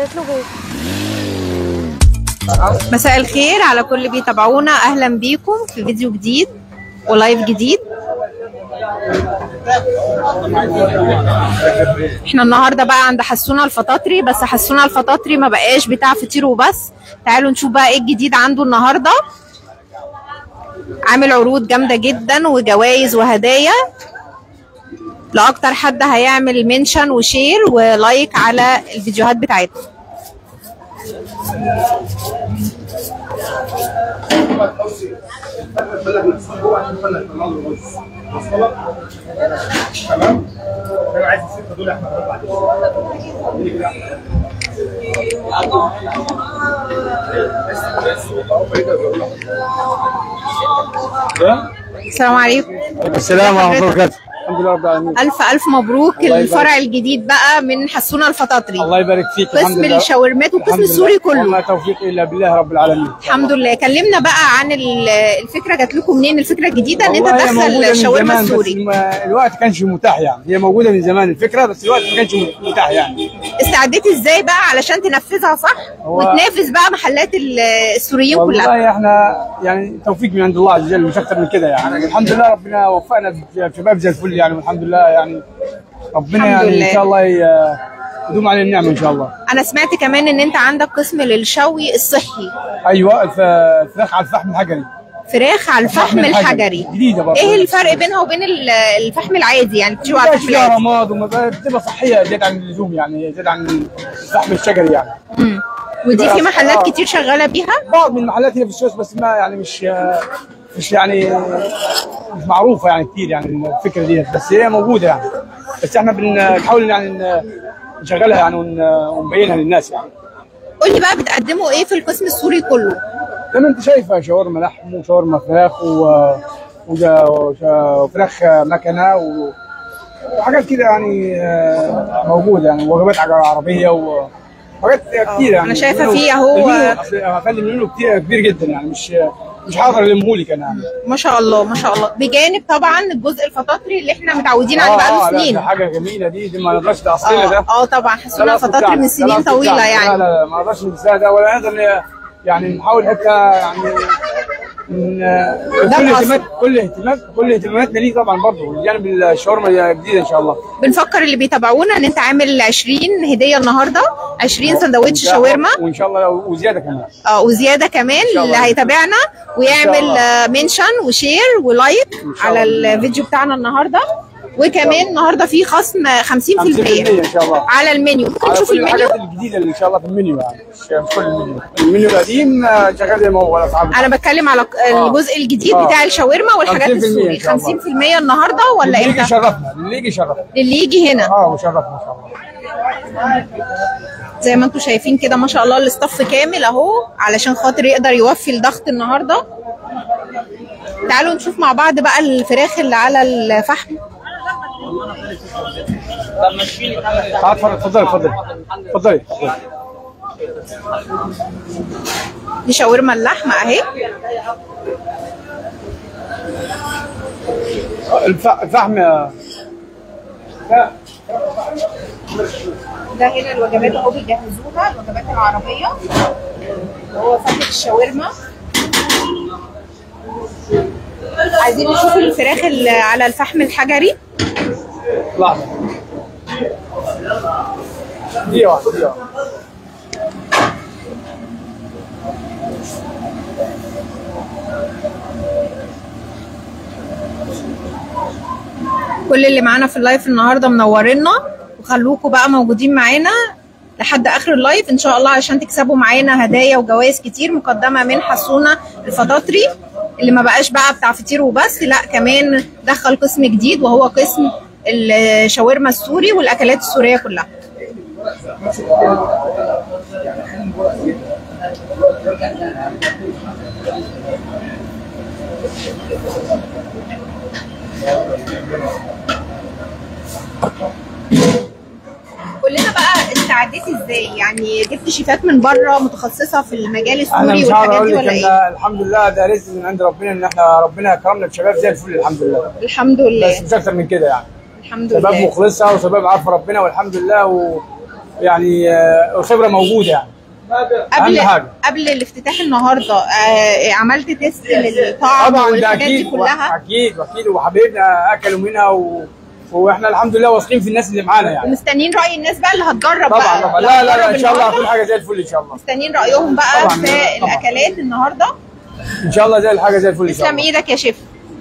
قالت له هو مساء الخير على كل اللي بيتابعونا اهلا بيكم في فيديو جديد ولايف جديد احنا النهارده بقى عند حسونا الفطاطري بس حسونا الفطاطري ما بقاش بتاع فطير وبس تعالوا نشوف بقى ايه الجديد عنده النهارده عامل عروض جامده جدا وجوائز وهدايا لاكتر حد هيعمل منشن وشير ولايك على الفيديوهات بتاعتنا تمام انا عايز السته دول احنا بعد السلام عليكم السلام ورحمه الله وبركاته الحمد لله رب العالمين الف الف مبروك الله يبارك. الفرع الجديد بقى من حسونا الفطاطري الله يبارك فيك الحمد قسم لله الشاورمات والقسم الحمد لله. السوري كله وما توفيق الا بالله رب العالمين الحمد لله كلمنا بقى عن ال- الفكره جات لكم منين الفكره الجديده ان انت والله هي موجودة تدخل من الشاورما زمان، بس السوري الم- الوقت كانش متاح يعني هي موجوده من زمان الفكره بس الوقت ما كانش متاح يعني استعديت ازاي بقى علشان تنفذها صح هو- وتنافس بقى محلات ال- السوريين كلها والله احنا يعني توفيق من عند الله عز وجل مش اكتر من كده يعني الحمد لله ربنا وفقنا بشباب زي الفل يعني والحمد لله يعني ربنا الحمد يعني لله. ان شاء الله ي- يدوم علينا النعمه ان شاء الله انا سمعت كمان ان انت عندك قسم للشوي الصحي ايوه الف- الفراخ على الفحم الحجري فراخ على الفحم الحجري جديده برضه ايه الفرق بينها وبين ال- الفحم العادي يعني بتشوي على ما الفحم فيها العادي رماد وما بقى- بتبقى صحيه زياده عن اللزوم يعني زياده عن الفحم الشجري يعني مم. ودي في بقى- محلات آه. كتير شغاله بيها بعض من المحلات هنا في السويس بس ما يعني مش مش يعني مش معروفه يعني كتير يعني الفكره ديت بس هي موجوده يعني بس احنا بنحاول يعني ن- نشغلها يعني ون- ونبينها للناس يعني قول لي بقى بتقدموا ايه في القسم السوري كله زي ما انت شايفه شاورما لحم وشاورما فراخ و وجا- وش- وفراخ مكنه و- وحاجات كده يعني آه، موجوده يعني وجبات عربيه وحاجات كتير يعني أنا شايفة المنيو- فيه أهو. المنيو- أصل يا فندم المنيو كتير كبير جدا يعني مش مش هقدر المهولك انا يعني ما شاء الله ما شاء الله بجانب طبعا الجزء الفطاطري اللي احنا متعودين عليه اه بقاله لا، سنين ده حاجه جميله دي دي ما نقدرش ده اصلنا ده اه اه طبعا ده حسونا الأصل الفطاطري بتاعنا. من ده سنين الأصل طويله بتاعنا. يعني لا لا ما نقدرش ننساه ده ولا نقدر يعني نحاول حتى يعني من ده كل الأصل. اهتمامات كل اهتمامات كل اهتماماتنا ليه طبعا برضه جانب الشاورما الجديده ان شاء الله بنفكر اللي بيتابعونا ان انت عامل 20 هديه النهارده 20 سندوتش شاورما وان شاء الله لو- وزياده كمان اه وزياده كمان شاء اللي الله. هيتابعنا ويعمل الله. آه، منشن وشير ولايك شاء على الله. الفيديو بتاعنا النهارده وكمان النهارده في خصم 50% 50% ان شاء الله على المنيو ممكن على نشوف كل المنيو الحاجات الجديده اللي ان شاء الله في المنيو يعني مش مش كل المنيو المنيو القديم آه، شغال زي ما هو ولا صعب انا بتكلم على آه. الجزء الجديد آه. بتاع الشاورما والحاجات 50% السوري إن شاء الله. 50% النهارده ولا اللي يجي امتى يشرفنا اللي يجي يشرفنا اللي يجي هنا اه وشرفنا ان شاء الله زي ما انتم شايفين كده ما شاء الله الاستاف كامل اهو علشان خاطر يقدر يوفي الضغط النهارده تعالوا نشوف مع بعض بقى الفراخ اللي على الفحم تعال اتفضل اتفضل اتفضل اتفضلي دي شاورما اللحمه اهي الف- الفحم لا ده هنا الوجبات اهو بيجهزوها الوجبات العربيه هو فتة الشاورما عايزين نشوف الفراخ اللي على الفحم الحجري لحظه دي واحده دي واحده كل اللي معانا في اللايف النهارده منورينا وخلوكم بقى موجودين معانا لحد اخر اللايف ان شاء الله عشان تكسبوا معانا هدايا وجوائز كتير مقدمه من حسونه الفطاطري اللي ما بقاش بقى بتاع فطير وبس لا كمان دخل قسم جديد وهو قسم الشاورما السوري والاكلات السوريه كلها قول لنا بقى استعديت ازاي يعني جبت شيفات من بره متخصصه في المجال انا السوري مش هقدر والحاجات اقول دي لك ولا ايه ان الحمد لله ده رزق من عند ربنا ان احنا ربنا كرمنا بشباب زي الفل الحمد لله الحمد بس لله مش اكتر من كده يعني الحمد شباب لله مخلصه وشباب عارفه ربنا والحمد لله و... يعني آه، الخبره موجوده يعني قبل أهم حاجة. قبل الافتتاح النهارده آه عملت تيست للطعم طبعا ده والحاجات دي اكيد كلها اكيد واكيد وحبايبنا اكلوا منها و... واحنا الحمد لله واثقين في الناس اللي معانا يعني ومستنيين راي الناس بقى اللي هتجرب طبعا بقى طبعا لو لا لا لا هتجرب ان شاء الله النهاردة، كل حاجه زي الفل ان شاء الله مستنيين رايهم بقى طبعاً، في طبعاً. الاكلات النهارده ان شاء الله زي الحاجه زي الفل ان شاء تسلم الله ايدك يا شيف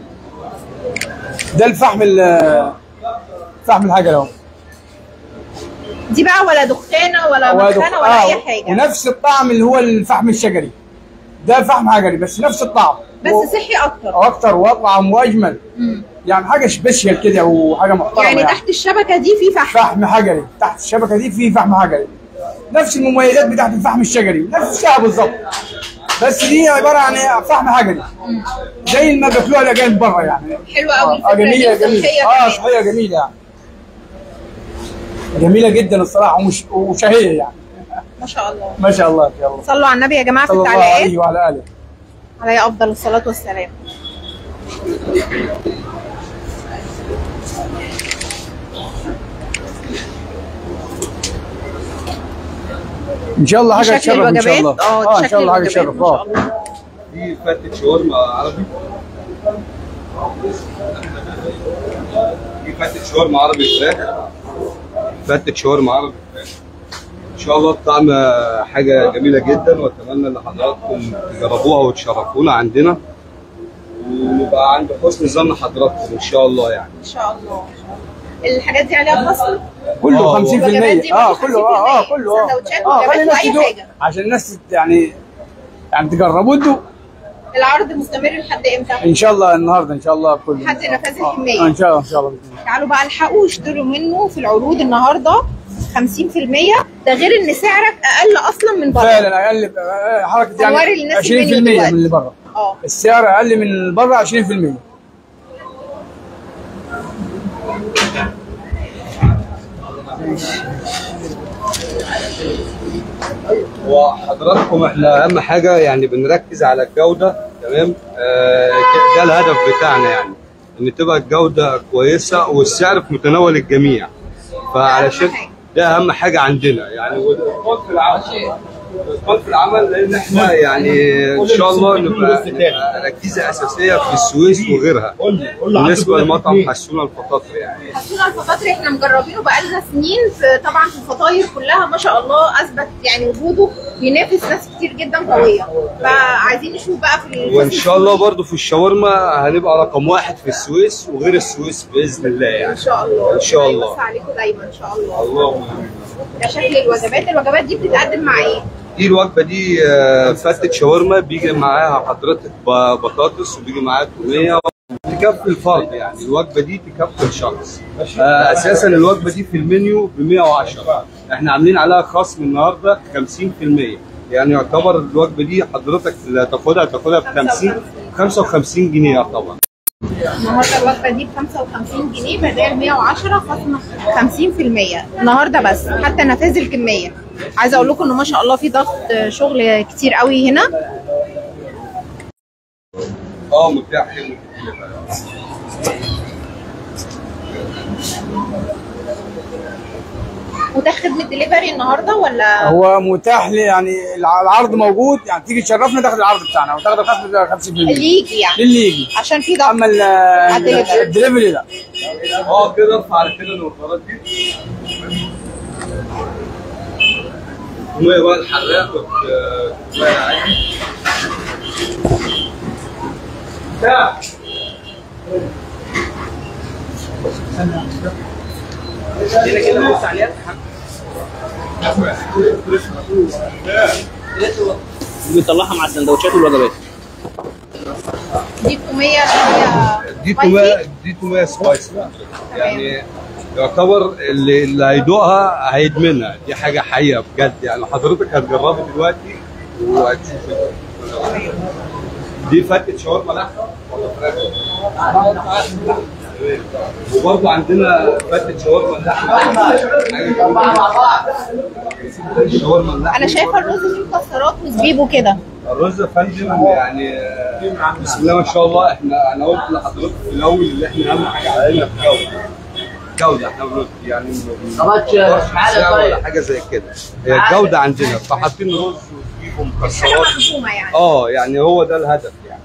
ده الفحم ال- فحم الحاجه اهو دي بقى ولا دخانه ولا هو دك- مدخنه ولا آه، اي حاجه ونفس الطعم اللي هو الفحم الشجري ده فحم حجري بس نفس الطعم بس و- صحي اكتر واكتر واطعم واجمل مم. يعني حاجه سبيشال كده وحاجه محترمه يعني تحت الشبكه دي في فحم فحم حجري تحت الشبكه دي في فحم حجري نفس المميزات بتاعت الفحم الشجري نفسها بالظبط بس دي عباره عن فحم حجري زي ما بياكلوها الاجانب بره يعني حلوه قوي اه الفكره جميله دي جميله صحيه اه كمان صحيه جميله يعني جميله جدا الصراحه ومش وشهيه يعني ما شاء الله ما شاء الله يا الله صلوا على النبي يا جماعه في صلى الله التعليقات عليه وعلى اله عليه افضل الصلاه والسلام ان شاء الله دي حاجه شكل تشرف ان شاء الله الوجبات اه اه دي ان شكل شاء الله حاجه الوجبات تشرف ما شاء اه الله دي فتة شاورما عربي دي فتة شاورما عربي فراخ فتة شاورما عربي فراخ ان شاء الله الطعم حاجة جميلة جدا واتمنى ان حضراتكم تجربوها وتشرفونا عندنا ونبقى عند حسن ظن حضراتكم ان شاء الله يعني ان شاء الله الحاجات دي عليها فصل كله آه، 50% الوجبات دي اه برضه كله اه اه 50%. كله اه سندوتشات اه وجبات خلي الناس وأي تدوق حاجة. عشان الناس يعني يعني تجربوا تدوق العرض مستمر لحد امتى؟ ان شاء الله النهارده ان شاء الله كله لحد نفاذ آه، الكمية. آه، ان شاء الله ان شاء الله تعالوا بقى الحقوا واشتروا منه في العروض النهارده 50% ده غير ان سعرك اقل اصلا من بره فعلا اقل آه، حركه هنوري يعني للناس 20% المنيو من دلوقتي. اللي بره اه السعر اقل من اللي بره 20% وحضراتكم احنا اهم حاجه يعني بنركز على الجوده تمام آه ده الهدف بتاعنا يعني ان تبقى الجوده كويسه والسعر في متناول الجميع فعلشان أهم حاجة. ده اهم حاجه عندنا يعني والإتقان في العمل الإتقان في العمل لان احنا يعني ان شاء الله نبقى, نبقى ركيزه اساسيه في السويس وغيرها بالنسبه لمطعم حسونه الفطاطر يعني حسونا الفطاطري احنا مجربينه بقالنا سنين في طبعا في الفطاير كلها ما شاء الله اثبت يعني وجوده بينافس ناس كتير جدا قويه فعايزين نشوف بقى في القسم وان شاء الله برضو في الشاورما هنبقى رقم واحد في السويس وغير السويس باذن الله يعني ان شاء الله إن شاء الله. يوسع عليكم دايما ان شاء الله اللهم ده شكل الوجبات الوجبات دي بتتقدم مع ايه؟ دي الوجبه دي آه، فتة شاورما بيجي معاها حضرتك ب- بطاطس وبيجي معاها توميه تكفي الفرد يعني الوجبه دي تكفي الشخص آه، اساسا الوجبه دي في المنيو ب 110 احنا عاملين عليها خصم النهارده 50% يعني يعتبر الوجبه دي حضرتك اللي هتاخدها تاخدها ب 50 55 جنيه يعتبر النهارده الوجبه دي ب 55 جنيه بدل 110 خصم 50% النهارده بس حتى نفاذ الكميه عايزه اقول لكم ان ما شاء الله في ضغط شغل كتير قوي هنا اه متاح حلو متاح خدمه دليفري النهارده ولا هو متاح لي يعني الع- العرض موجود يعني تيجي تشرفنا تاخد العرض بتاعنا وتاخد الخصم ده 50% اللي يجي يعني للي يجي عشان في ضغط اما ال- الدليفري. الدليفري لا اه كده ارفع على كده الوفرات دي المية بقى الحراق وت- تبقى عادي. ده. بنطلعها مع السندوتشات والوجبات دي التوميه اللي هي دي spicy. توميه دي توميه سبايسي يعني يعتبر اللي, اللي هيدوقها هيدمنها دي حاجه حقيقه بجد يعني حضرتك هتجربي دلوقتي وهتشوفي دي فتة شاورما لحمه ولا فراخ؟ وبرضه عندنا فتة شاورما لحمه شاورما اللحمه انا شايفه الرز فيه مكسرات وزبيب وكده الرز يا فندم يعني آه، بسم الله ما شاء الله احنا انا قلت لحضرتك في الاول اللي احنا اهم حاجه علينا في الجوده الجوده احنا بنقول يعني طبعاً تعالى سعر طيب. ولا حاجه زي كده هي تعالى. الجوده عندنا فحاطين رز وفيه حاجه مكسرات محكومه يعني اه يعني هو ده الهدف يعني